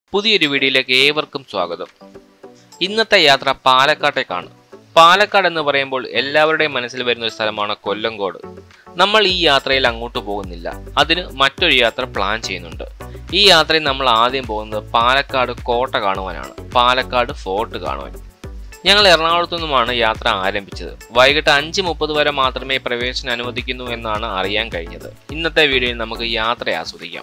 പുതിയൊരു വീഡിയോയിലേക്ക് ഏവർക്കും സ്വാഗതം ഇന്നത്തെ യാത്ര പാലക്കാട്ടേക്കാണ് പാലക്കാട് എന്ന് പറയുമ്പോൾ എല്ലാവരുടെയും മനസ്സിൽ വരുന്ന ഒരു സ്ഥലമാണ് കൊല്ലങ്കോട് നമ്മൾ ഈ യാത്രയിൽ അങ്ങോട്ട് പോകുന്നില്ല അതിന് മറ്റൊരു യാത്ര പ്ലാൻ ചെയ്യുന്നുണ്ട് ഈ യാത്രയിൽ നമ്മൾ ആദ്യം പോകുന്നത് പാലക്കാട് കോട്ട കാണുവാനാണ് പാലക്കാട് ഫോർട്ട് കാണുവാൻ ഞങ്ങൾ എറണാകുളത്തു നിന്നുമാണ് യാത്ര ആരംഭിച്ചത് വൈകിട്ട് അഞ്ച് മുപ്പത് വരെ മാത്രമേ പ്രവേശനം അനുവദിക്കുന്നു എന്നാണ് അറിയാൻ കഴിഞ്ഞത് ഇന്നത്തെ വീഡിയോയിൽ നമുക്ക് യാത്ര ആസ്വദിക്കാം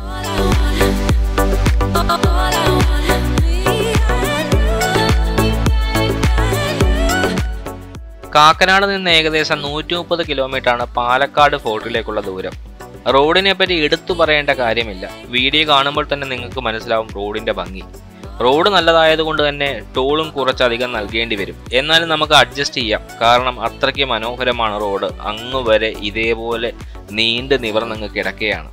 കാക്കനാട് നിന്ന് ഏകദേശം നൂറ്റി മുപ്പത് കിലോമീറ്റർ ആണ് പാലക്കാട് ഫോർട്ടിലേക്കുള്ള ദൂരം റോഡിനെ പറ്റി എടുത്തു പറയേണ്ട കാര്യമില്ല വീഡിയോ കാണുമ്പോൾ തന്നെ നിങ്ങൾക്ക് മനസ്സിലാവും റോഡിന്റെ ഭംഗി റോഡ് നല്ലതായതുകൊണ്ട് തന്നെ ടോളും കുറച്ചധികം നൽകേണ്ടി വരും എന്നാലും നമുക്ക് അഡ്ജസ്റ്റ് ചെയ്യാം കാരണം അത്രയ്ക്ക് മനോഹരമാണ് റോഡ് അങ്ങ് വരെ ഇതേപോലെ നീണ്ടു നിവർന്നങ്ങ് കിടക്കുകയാണ്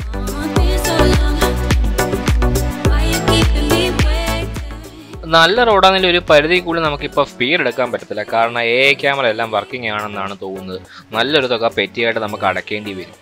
നല്ല റോഡാണെങ്കിലും ഒരു പരിധി കൂടി നമുക്കിപ്പോൾ സ്പീഡ് എടുക്കാൻ പറ്റത്തില്ല കാരണം എ ഐ ക്യാമറ എല്ലാം വർക്കിംഗ് ആണെന്നാണ് തോന്നുന്നത് നല്ലൊരു തുക പെറ്റിയായിട്ട് നമുക്ക് അടയ്ക്കേണ്ടി വരും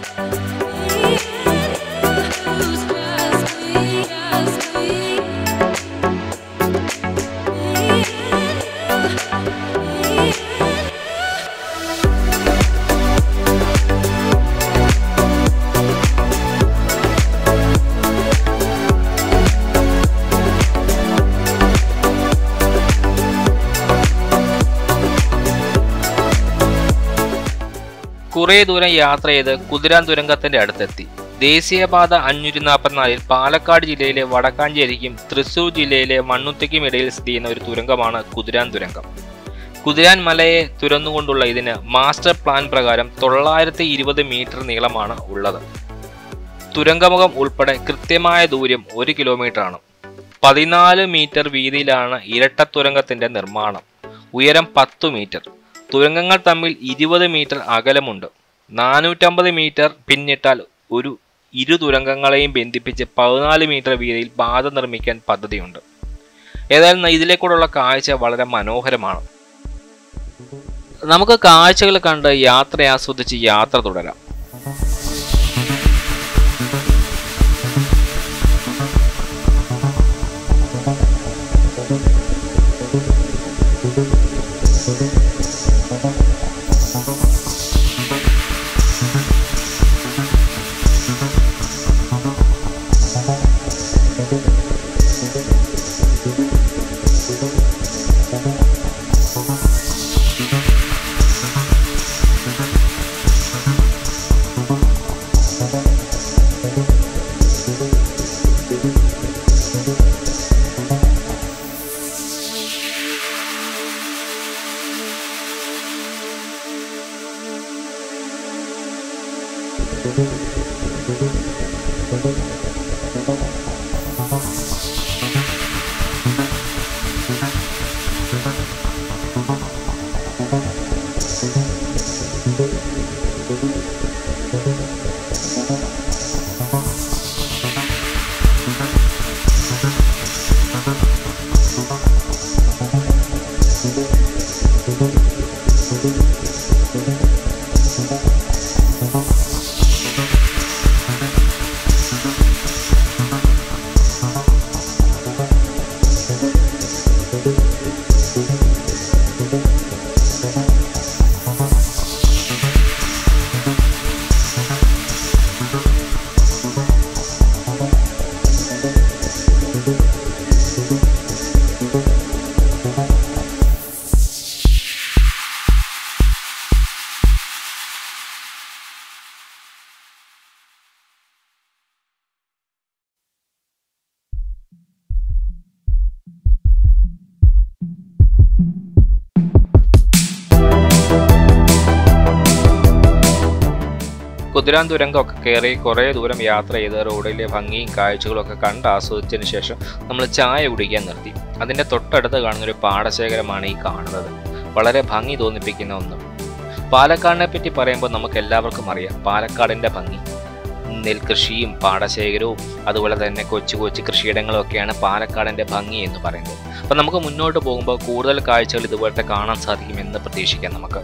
കുറേ ദൂരം യാത്ര ചെയ്ത് കുതിരാൻ തുരങ്കത്തിന്റെ അടുത്തെത്തി ദേശീയപാത അഞ്ഞൂറ്റി നാൽപ്പത്തിനാലിൽ പാലക്കാട് ജില്ലയിലെ വടക്കാഞ്ചേരിക്കും തൃശൂർ ജില്ലയിലെ മണ്ണുത്തിക്കും ഇടയിൽ സ്ഥിതി ചെയ്യുന്ന ഒരു തുരങ്കമാണ് കുതിരാൻ തുരങ്കം കുതിരാൻ മലയെ തുരന്നുകൊണ്ടുള്ള ഇതിന് മാസ്റ്റർ പ്ലാൻ പ്രകാരം തൊള്ളായിരത്തി ഇരുപത് മീറ്റർ നീളമാണ് ഉള്ളത് തുരങ്കമുഖം ഉൾപ്പെടെ കൃത്യമായ ദൂരം ഒരു കിലോമീറ്റർ ആണ് പതിനാല് മീറ്റർ വീതിയിലാണ് ഇരട്ട തുരങ്കത്തിന്റെ നിർമ്മാണം ഉയരം പത്തു മീറ്റർ തുരങ്കങ്ങൾ തമ്മിൽ ഇരുപത് മീറ്റർ അകലമുണ്ട് നാനൂറ്റമ്പത് മീറ്റർ പിന്നിട്ടാൽ ഒരു ഇരു തുരങ്കങ്ങളെയും ബന്ധിപ്പിച്ച് പതിനാല് മീറ്റർ വീതിയിൽ പാത നിർമ്മിക്കാൻ പദ്ധതിയുണ്ട് ഏതായാലും ഇതിലേക്കൂടെയുള്ള കാഴ്ച വളരെ മനോഹരമാണ് നമുക്ക് കാഴ്ചകൾ കണ്ട് യാത്ര ആസ്വദിച്ച് യാത്ര തുടരാം കുതിരാൻ തുരങ്കമൊക്കെ കയറി കുറേ ദൂരം യാത്ര ചെയ്ത് റോഡിലെ ഭംഗിയും കാഴ്ചകളും ഒക്കെ കണ്ട് ആസ്വദിച്ചതിന് ശേഷം നമ്മൾ ചായ കുടിക്കാൻ നിർത്തി അതിൻ്റെ തൊട്ടടുത്ത് കാണുന്ന ഒരു പാടശേഖരമാണ് ഈ കാണുന്നത് വളരെ ഭംഗി തോന്നിപ്പിക്കുന്ന ഒന്ന് പാലക്കാടിനെ പറ്റി പറയുമ്പോൾ നമുക്ക് എല്ലാവർക്കും അറിയാം പാലക്കാടിൻ്റെ ഭംഗി നെൽകൃഷിയും പാടശേഖരവും അതുപോലെ തന്നെ കൊച്ചു കൊച്ചു കൃഷിയിടങ്ങളും ഒക്കെയാണ് പാലക്കാടിൻ്റെ ഭംഗി എന്ന് പറയുന്നത് അപ്പം നമുക്ക് മുന്നോട്ട് പോകുമ്പോൾ കൂടുതൽ കാഴ്ചകൾ ഇതുപോലത്തെ കാണാൻ സാധിക്കുമെന്ന് പ്രതീക്ഷിക്കാം നമുക്ക്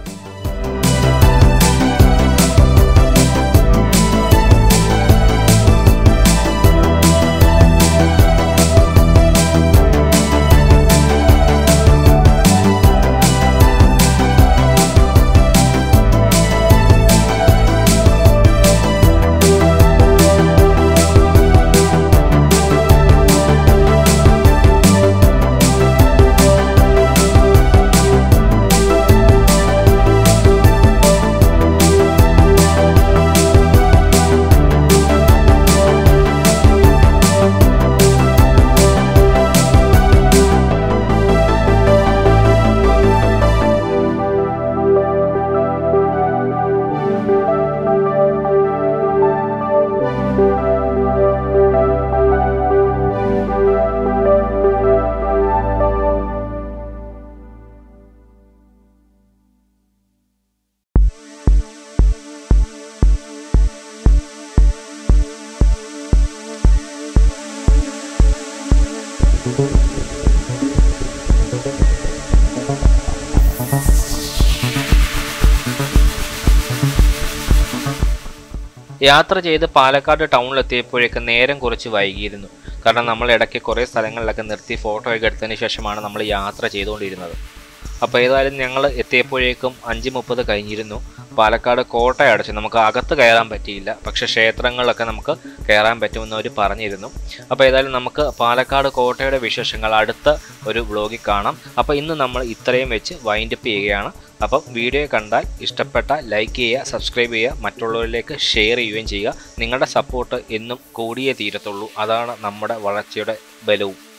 യാത്ര ചെയ്ത് പാലക്കാട് ടൗണിലെത്തിയപ്പോഴേക്ക് നേരം കുറച്ച് വൈകിയിരുന്നു കാരണം നമ്മൾ ഇടയ്ക്ക് കുറേ സ്ഥലങ്ങളിലൊക്കെ നിർത്തി ഫോട്ടോ ഒക്കെ എടുത്തതിന് ശേഷമാണ് നമ്മൾ യാത്ര ചെയ്തുകൊണ്ടിരുന്നത് അപ്പോൾ ഏതായാലും ഞങ്ങൾ എത്തിയപ്പോഴേക്കും അഞ്ച് മുപ്പത് കഴിഞ്ഞിരുന്നു പാലക്കാട് കോട്ട അടച്ചു നമുക്ക് അകത്ത് കയറാൻ പറ്റിയില്ല പക്ഷേ ക്ഷേത്രങ്ങളിലൊക്കെ നമുക്ക് കയറാൻ പറ്റുമെന്ന് അവർ പറഞ്ഞിരുന്നു അപ്പോൾ ഏതായാലും നമുക്ക് പാലക്കാട് കോട്ടയുടെ വിശേഷങ്ങൾ അടുത്ത ഒരു വ്ലോഗിൽ കാണാം അപ്പോൾ ഇന്ന് നമ്മൾ ഇത്രയും വെച്ച് വൈൻഡപ്പ് ചെയ്യുകയാണ് അപ്പം വീഡിയോ കണ്ടാൽ ഇഷ്ടപ്പെട്ട ലൈക്ക് ചെയ്യുക സബ്സ്ക്രൈബ് ചെയ്യുക മറ്റുള്ളവരിലേക്ക് ഷെയർ ചെയ്യുകയും ചെയ്യുക നിങ്ങളുടെ സപ്പോർട്ട് എന്നും കൂടിയേ തീരത്തുള്ളൂ അതാണ് നമ്മുടെ വളർച്ചയുടെ ബലവും